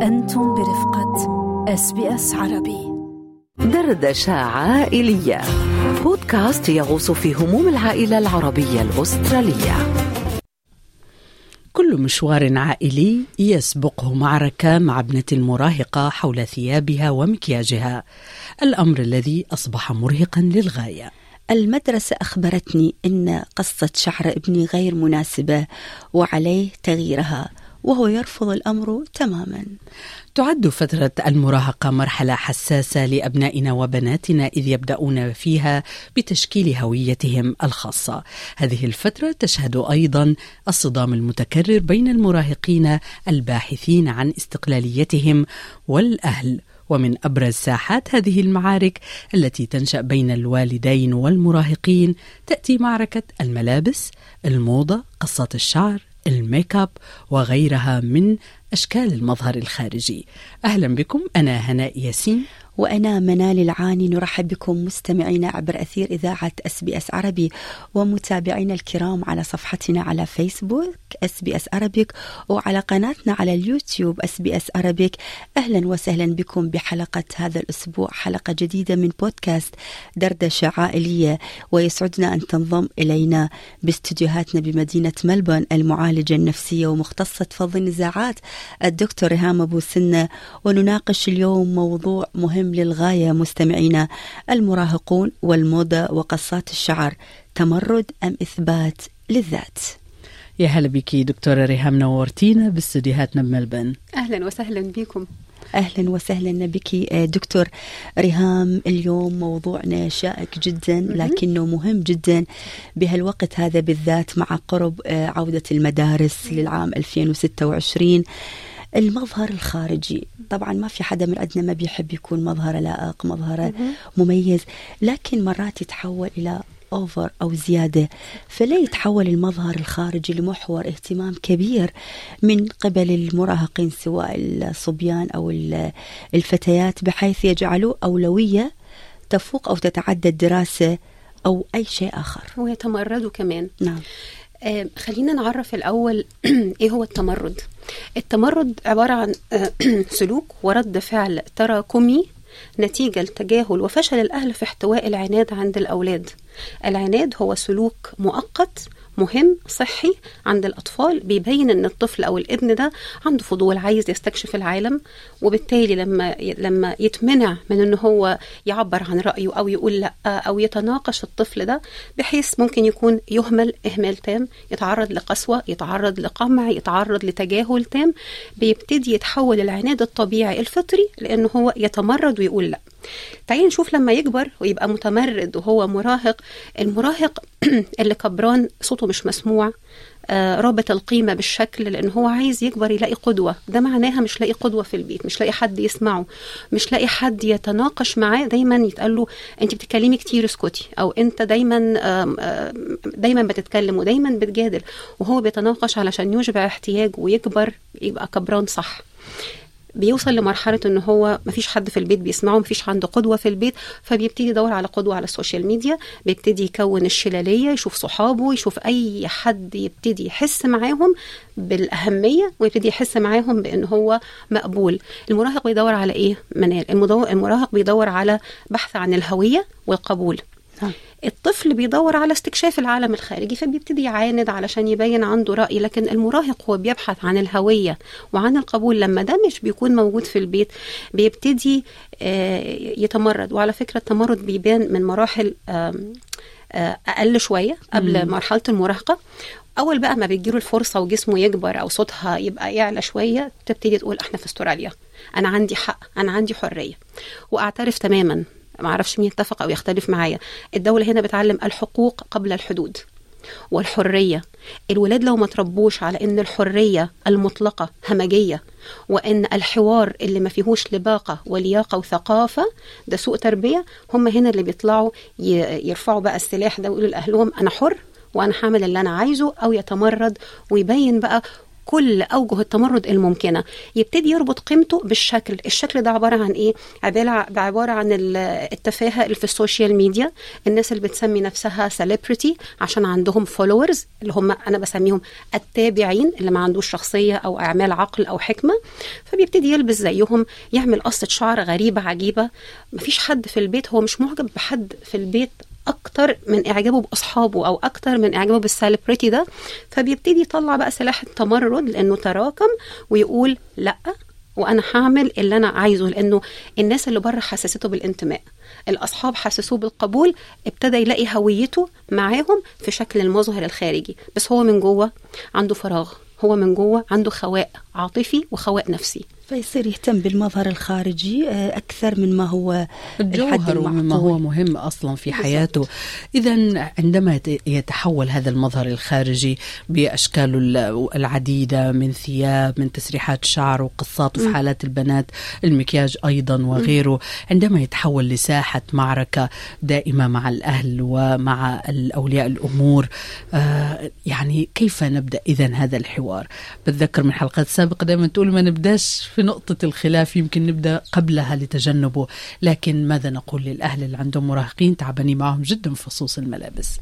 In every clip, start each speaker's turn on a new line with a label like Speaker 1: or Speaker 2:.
Speaker 1: أنتم برفقة اس بي اس عربي
Speaker 2: دردشة عائلية بودكاست يغوص في هموم العائلة العربية الأسترالية كل مشوار عائلي يسبقه معركة مع ابنة المراهقة حول ثيابها ومكياجها الأمر الذي أصبح مرهقا للغاية
Speaker 3: المدرسة أخبرتني أن قصة شعر ابني غير مناسبة وعليه تغييرها وهو يرفض الأمر تماما
Speaker 2: تعد فترة المراهقة مرحلة حساسة لأبنائنا وبناتنا إذ يبدأون فيها بتشكيل هويتهم الخاصة. هذه الفترة تشهد أيضا الصدام المتكرر بين المراهقين الباحثين عن استقلاليتهم والأهل. ومن ابرز ساحات هذه المعارك التي تنشا بين الوالدين والمراهقين تاتي معركه الملابس، الموضه، قصات الشعر، الميك اب وغيرها من اشكال المظهر الخارجي. اهلا بكم انا هناء ياسين
Speaker 3: وأنا منال العاني نرحب بكم مستمعينا عبر أثير إذاعة اس بي اس عربي ومتابعينا الكرام على صفحتنا على فيسبوك اس بي اس عربيك وعلى قناتنا على اليوتيوب اس بي اس عربيك أهلا وسهلا بكم بحلقة هذا الأسبوع حلقة جديدة من بودكاست دردشة عائلية ويسعدنا أن تنضم إلينا باستديوهاتنا بمدينة ملبون المعالجة النفسية ومختصة فض النزاعات الدكتور ريهام أبو سنة ونناقش اليوم موضوع مهم مهم للغاية مستمعينا المراهقون والموضة وقصات الشعر تمرد أم إثبات للذات
Speaker 2: يا هلا بك دكتورة ريهام نورتينا باستديوهاتنا بملبن
Speaker 4: أهلا وسهلا بكم
Speaker 3: اهلا وسهلا بك دكتور ريهام اليوم موضوعنا شائك جدا لكنه مهم جدا بهالوقت هذا بالذات مع قرب عوده المدارس للعام 2026 المظهر الخارجي طبعا ما في حدا من عندنا ما بيحب يكون مظهره لائق مظهره مميز لكن مرات يتحول الى اوفر او زياده فليه يتحول المظهر الخارجي لمحور اهتمام كبير من قبل المراهقين سواء الصبيان او الفتيات بحيث يجعلوه اولويه تفوق او تتعدى الدراسه او اي شيء اخر
Speaker 4: ويتمردوا كمان
Speaker 3: نعم
Speaker 4: آه خلينا نعرف الأول إيه هو التمرد التمرد عبارة عن آه سلوك ورد فعل تراكمي نتيجة لتجاهل وفشل الأهل في احتواء العناد عند الأولاد العناد هو سلوك مؤقت مهم صحي عند الأطفال بيبين إن الطفل أو الابن ده عنده فضول عايز يستكشف العالم وبالتالي لما لما يتمنع من إن هو يعبر عن رأيه أو يقول لأ أو يتناقش الطفل ده بحيث ممكن يكون يهمل إهمال تام يتعرض لقسوة يتعرض لقمع يتعرض لتجاهل تام بيبتدي يتحول العناد الطبيعي الفطري لأنه هو يتمرد ويقول لأ تعالي نشوف لما يكبر ويبقى متمرد وهو مراهق المراهق اللي كبران صوته مش مسموع آه رابط القيمة بالشكل لأن هو عايز يكبر يلاقي قدوة ده معناها مش لاقي قدوة في البيت مش لاقي حد يسمعه مش لاقي حد يتناقش معاه دايما يتقال له أنت بتتكلمي كتير اسكتي أو أنت دايما آه دايما بتتكلم ودايما بتجادل وهو بيتناقش علشان يشبع احتياج ويكبر يبقى كبران صح بيوصل لمرحلة ان هو مفيش حد في البيت بيسمعه مفيش عنده قدوة في البيت فبيبتدي يدور على قدوة على السوشيال ميديا بيبتدي يكون الشلالية يشوف صحابه يشوف اي حد يبتدي يحس معاهم بالأهمية ويبتدي يحس معاهم بان هو مقبول المراهق بيدور على ايه منال المراهق بيدور على بحث عن الهوية والقبول الطفل بيدور على استكشاف العالم الخارجي فبيبتدي يعاند علشان يبين عنده رأي لكن المراهق هو بيبحث عن الهوية وعن القبول لما ده مش بيكون موجود في البيت بيبتدي يتمرد وعلى فكرة التمرد بيبان من مراحل أقل شوية قبل مرحلة المراهقة اول بقى ما بتجيله الفرصه وجسمه يكبر او صوتها يبقى يعلى شويه تبتدي تقول احنا في استراليا انا عندي حق انا عندي حريه واعترف تماما ما اعرفش مين يتفق او يختلف معايا الدوله هنا بتعلم الحقوق قبل الحدود والحريه الولاد لو ما تربوش على ان الحريه المطلقه همجيه وان الحوار اللي ما فيهوش لباقه ولياقه وثقافه ده سوء تربيه هم هنا اللي بيطلعوا يرفعوا بقى السلاح ده ويقولوا لاهلهم انا حر وانا هعمل اللي انا عايزه او يتمرد ويبين بقى كل اوجه التمرد الممكنه يبتدي يربط قيمته بالشكل الشكل ده عباره عن ايه عباره عباره عن ال- التفاهه اللي في السوشيال ميديا الناس اللي بتسمي نفسها سيلبرتي عشان عندهم فولورز اللي هم انا بسميهم التابعين اللي ما عندوش شخصيه او اعمال عقل او حكمه فبيبتدي يلبس زيهم يعمل قصه شعر غريبه عجيبه مفيش حد في البيت هو مش معجب بحد في البيت اكتر من اعجابه باصحابه او اكتر من اعجابه بالسيلبرتي ده فبيبتدي يطلع بقى سلاح التمرد لانه تراكم ويقول لا وانا هعمل اللي انا عايزه لانه الناس اللي بره حسسته بالانتماء الاصحاب حسسوه بالقبول ابتدى يلاقي هويته معاهم في شكل المظهر الخارجي بس هو من جوه عنده فراغ هو من جوه عنده خواء عاطفي وخواء نفسي
Speaker 3: فيصير يهتم بالمظهر الخارجي آه، أكثر من ما هو الحد
Speaker 2: الجوهر ومما هو
Speaker 3: المعقول
Speaker 2: مهم اصلا في حياته اذا عندما يت- يتحول هذا المظهر الخارجي باشكاله ال- العديده من ثياب من تسريحات شعر وقصات وفي حالات البنات المكياج ايضا وغيره عندما يتحول لساحه معركه دائمه مع الاهل ومع اولياء الامور آه يعني كيف نبدا اذا هذا الحوار بتذكر من حلقات سابقه دائما تقول ما نبداش في نقطه الخلاف يمكن نبدا قبلها لتجنبه لكن ماذا نقول للاهل اللي عندهم مراهقين تعبانين معهم جدا في فصوص الملابس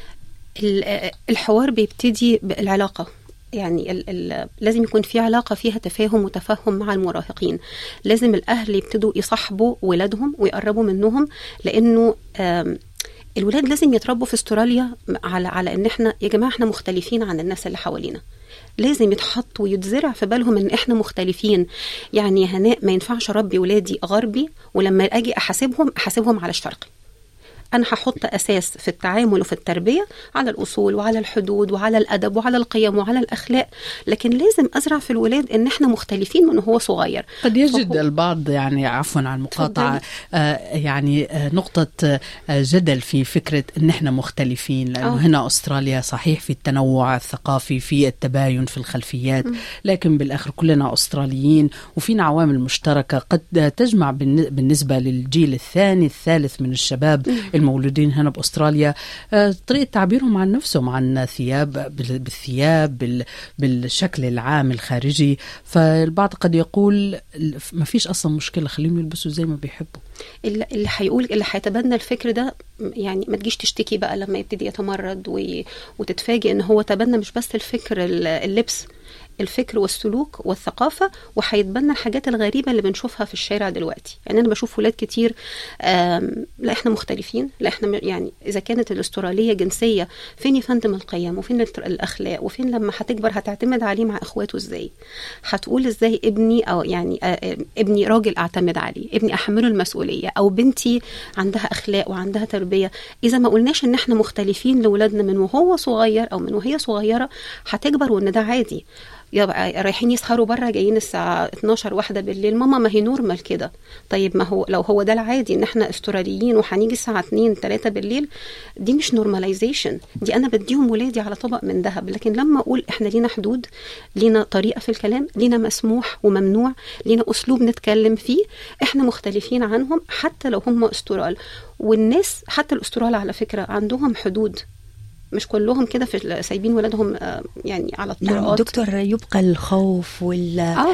Speaker 4: ال- الحوار بيبتدي بالعلاقة يعني ال ال لازم يكون في علاقة فيها تفاهم وتفهم مع المراهقين لازم الأهل يبتدوا يصاحبوا ولادهم ويقربوا منهم لأنه آم، الولاد لازم يتربوا في استراليا على على ان احنا يا جماعه احنا مختلفين عن الناس اللي حوالينا لازم يتحط ويتزرع في بالهم ان احنا مختلفين يعني يا هناء ما ينفعش اربي ولادي غربي ولما اجي احاسبهم احاسبهم على الشرقي انا هحط اساس في التعامل وفي التربيه على الاصول وعلى الحدود وعلى الادب وعلى القيم وعلى الاخلاق لكن لازم ازرع في الولاد ان احنا مختلفين من هو صغير
Speaker 2: قد يجد
Speaker 4: فهو-
Speaker 2: البعض يعني عفوا عن المقاطعة آه يعني آه نقطة آه جدل في فكرة ان احنا مختلفين لانه
Speaker 4: آه.
Speaker 2: هنا استراليا صحيح في التنوع الثقافي في التباين في الخلفيات لكن بالاخر كلنا استراليين وفينا عوامل مشتركة قد تجمع بالن- بالنسبة للجيل الثاني الثالث من الشباب المولودين هنا باستراليا آه طريقة تعبيرهم عن نفسهم عن ثياب بال- بالثياب بال- بالشكل العام الخارجي فالبعض قد يقول ما فيش اصلا مشكله خليهم يلبسوا زي ما بيحبوا
Speaker 4: اللي اللي هيقول اللي هيتبنى الفكر ده م- يعني ما تجيش تشتكي بقى لما يبتدي يتمرد و... وتتفاجئ ان هو تبنى مش بس الفكر ال- اللبس الفكر والسلوك والثقافة وهيتبنى الحاجات الغريبة اللي بنشوفها في الشارع دلوقتي يعني أنا بشوف ولاد كتير آم، لا إحنا مختلفين لا إحنا م- يعني إذا كانت الأسترالية جنسية فين يا فندم القيم وفين الت- الأخلاق وفين لما هتكبر هتعتمد عليه مع إخواته إزاي هتقول إزاي ابني أو يعني آه، آه، ابني راجل أعتمد عليه ابني أحمله المسؤولية أو بنتي عندها أخلاق وعندها تربية إذا ما قلناش إن إحنا مختلفين لولادنا من وهو صغير أو من وهي صغيرة هتكبر وإن ده عادي يبقى رايحين يسهروا بره جايين الساعة 12 واحدة بالليل ماما ما هي نورمال كده طيب ما هو لو هو ده العادي ان احنا استراليين وهنيجي الساعة 2 3 بالليل دي مش نورماليزيشن دي انا بديهم ولادي على طبق من ذهب لكن لما اقول احنا لينا حدود لينا طريقة في الكلام لينا مسموح وممنوع لينا اسلوب نتكلم فيه احنا مختلفين عنهم حتى لو هم استرال والناس حتى الاسترال على فكرة عندهم حدود مش كلهم كده في سايبين ولادهم آه، يعني على
Speaker 3: نعم
Speaker 4: الطرقات
Speaker 3: دكتور يبقى الخوف وال
Speaker 4: آه.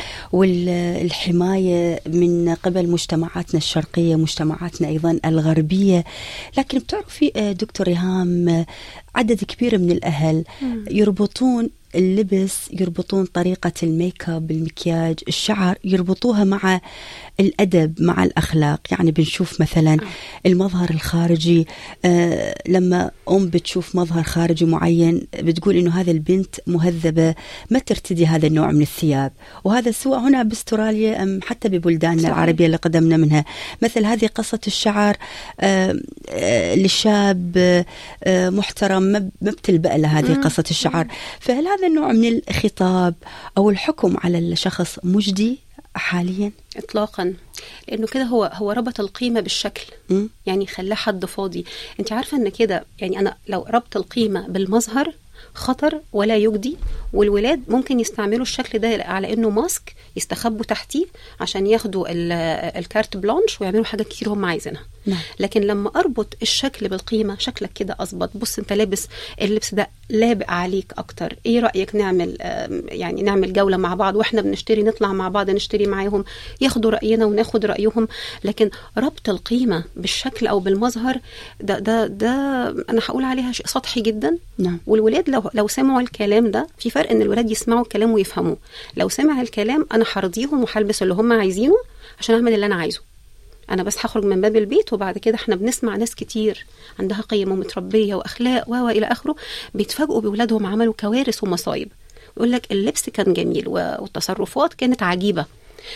Speaker 3: والحماية من قبل مجتمعاتنا الشرقية مجتمعاتنا أيضا الغربية لكن بتعرفي آه، دكتور إيهام آه، عدد كبير من الأهل يربطون اللبس يربطون طريقة الميك اب المكياج الشعر يربطوها مع الأدب مع الأخلاق يعني بنشوف مثلا المظهر الخارجي آه لما أم بتشوف مظهر خارجي معين بتقول إنه هذا البنت مهذبة ما ترتدي هذا النوع من الثياب وهذا سواء هنا باستراليا أم حتى ببلداننا
Speaker 4: صحيح.
Speaker 3: العربية اللي قدمنا منها مثل هذه قصة الشعر آه آه للشاب آه آه محترم ما ما بتلبأ له هذه قصة الشعر فهل هذا النوع من الخطاب أو الحكم على الشخص مجدي حاليا؟
Speaker 4: اطلاقا لانه كده هو هو ربط القيمه بالشكل
Speaker 3: م?
Speaker 4: يعني خلاه حد فاضي انت عارفه ان كده يعني انا لو ربط القيمه بالمظهر خطر ولا يجدي والولاد ممكن يستعملوا الشكل ده على انه ماسك يستخبوا تحتيه عشان ياخدوا ال- الكارت بلانش ويعملوا حاجات كتير هم عايزينها
Speaker 3: نعم.
Speaker 4: لكن لما اربط الشكل بالقيمه شكلك كده اظبط بص انت لابس اللبس ده لابق عليك اكتر ايه رايك نعمل آم، يعني نعمل جوله مع بعض واحنا بنشتري نطلع مع بعض نشتري معاهم ياخدوا راينا وناخد رايهم لكن ربط القيمه بالشكل او بالمظهر ده ده ده انا هقول عليها شيء سطحي جدا
Speaker 3: نعم
Speaker 4: والولاد لو لو سمعوا الكلام ده في فرق ان الولاد يسمعوا الكلام ويفهموه لو سمع الكلام انا هرضيهم وهلبس اللي هم عايزينه عشان اعمل اللي انا عايزه انا بس هخرج من باب البيت وبعد كده احنا بنسمع ناس كتير عندها قيم ومتربيه واخلاق و و الى اخره بيتفاجئوا باولادهم عملوا كوارث ومصايب يقول لك اللبس كان جميل و- والتصرفات كانت عجيبه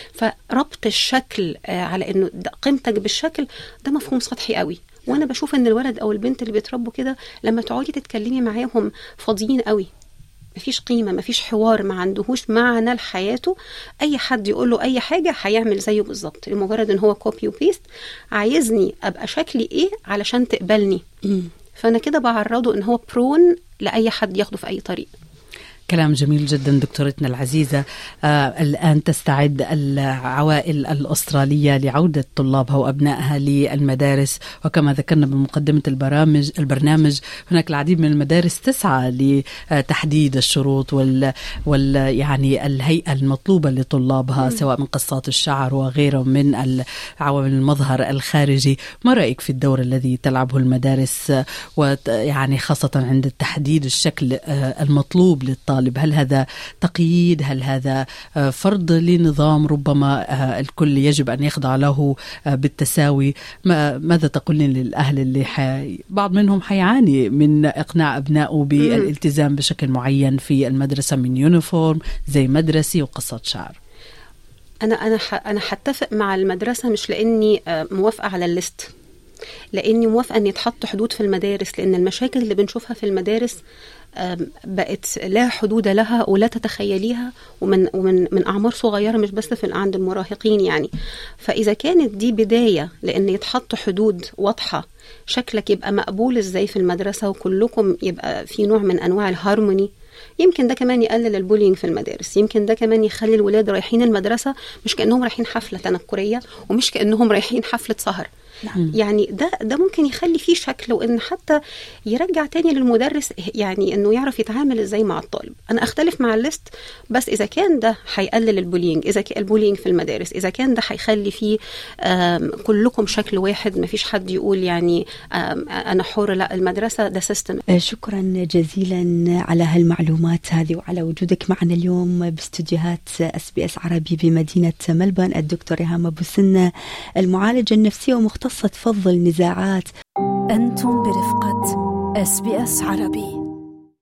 Speaker 4: فربط الشكل آه، على انه ده قيمتك بالشكل ده مفهوم سطحي قوي وانا بشوف ان الولد او البنت اللي بيتربوا كده لما تقعدي تتكلمي معاهم فاضيين قوي مفيش قيمه مفيش حوار ما عندهوش معنى لحياته اي حد يقول له اي حاجه هيعمل زيه بالظبط لمجرد ان هو كوبي وبيست عايزني ابقى شكلي ايه علشان تقبلني
Speaker 3: مم.
Speaker 4: فانا كده بعرضه ان هو برون لاي حد ياخده في اي طريق
Speaker 2: كلام جميل جدا دكتورتنا العزيزة آه الآن تستعد العوائل الأسترالية لعودة طلابها وأبنائها للمدارس وكما ذكرنا بمقدمة البرامج البرنامج هناك العديد من المدارس تسعى لتحديد الشروط وال, وال يعني الهيئة المطلوبة لطلابها سواء من قصات الشعر وغيره من عوامل المظهر الخارجي ما رأيك في الدور الذي تلعبه المدارس ويعني خاصة عند تحديد الشكل آه، المطلوب للطالب هل هذا تقييد هل هذا آه، فرض لنظام ربما آه، الكل يجب أن يخضع له آه، بالتساوي ما ماذا تقولين للأهل اللي حي... بعض منهم حيعاني من إقناع أبنائه بالالتزام بشكل معين في المدرسة من يونيفورم زي مدرسي وقصة شعر
Speaker 4: انا انا ح- انا هتفق مع المدرسه مش لاني آه، موافقه على الليست لاني موافقه ان يتحط حدود في المدارس لان المشاكل اللي بنشوفها في المدارس آم، بقت لا حدود لها ولا تتخيليها ومن ومن من اعمار صغيره مش بس في عند المراهقين يعني فاذا كانت دي بدايه لان يتحط حدود واضحه شكلك يبقى مقبول ازاي في المدرسه وكلكم يبقى في نوع من انواع الهارموني يمكن ده كمان يقلل البولينج في المدارس يمكن ده كمان يخلي الولاد رايحين المدرسة مش كأنهم رايحين حفلة تنكرية ومش كأنهم رايحين حفلة سهر
Speaker 3: نعم.
Speaker 4: يعني ده ده ممكن يخلي فيه شكل وان حتى يرجع تاني للمدرس يعني انه يعرف يتعامل ازاي مع الطالب انا اختلف مع الليست بس اذا كان ده هيقلل البولينج اذا كان البولينج في المدارس اذا كان ده هيخلي فيه آم، كلكم شكل واحد مفيش حد يقول يعني آم، انا حر لا المدرسه ده سيستم
Speaker 3: آه، شكرا جزيلا على هالمعلومات هذه وعلى وجودك معنا اليوم باستديوهات اس بي اس عربي بمدينه ملبون الدكتور ريهام ابو سنه المعالجه النفسيه ومختصه فض النزاعات
Speaker 1: أنتم برفقة اس بي اس عربي